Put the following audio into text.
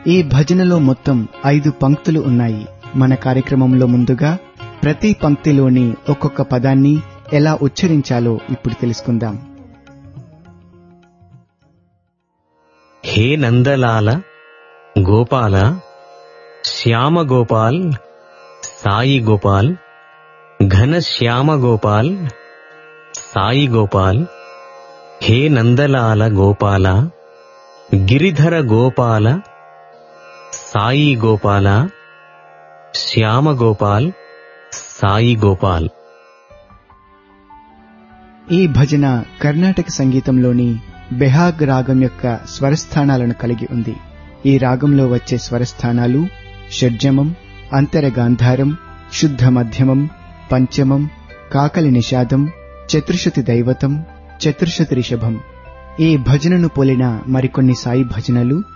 ఈ భజనలో మొత్తం ఐదు పంక్తులు ఉన్నాయి మన కార్యక్రమంలో ముందుగా ప్రతి పంక్తిలోని ఒక్కొక్క పదాన్ని ఎలా ఉచ్చరించాలో ఇప్పుడు తెలుసుకుందాం హే నందలాల గోపాల శ్యామ గోపాల్ సాయి గోపాల్ ఘన శ్యామ గోపాల్ సాయి గోపాల్ హే నందలాల గోపాల గిరిధర గోపాల సాయి గోపాల శ్యామ గోపాల్ సాయి గోపాల్ ఈ భజన కర్ణాటక సంగీతంలోని బెహాగ్ రాగం యొక్క స్వరస్థానాలను కలిగి ఉంది ఈ రాగంలో వచ్చే స్వరస్థానాలు షడ్జమం అంతర గాంధారం శుద్ధ మధ్యమం పంచమం కాకలి నిషాదం చతుర్శతి దైవతం చతుర్శతి రిషభం ఈ భజనను పోలిన మరికొన్ని సాయి భజనలు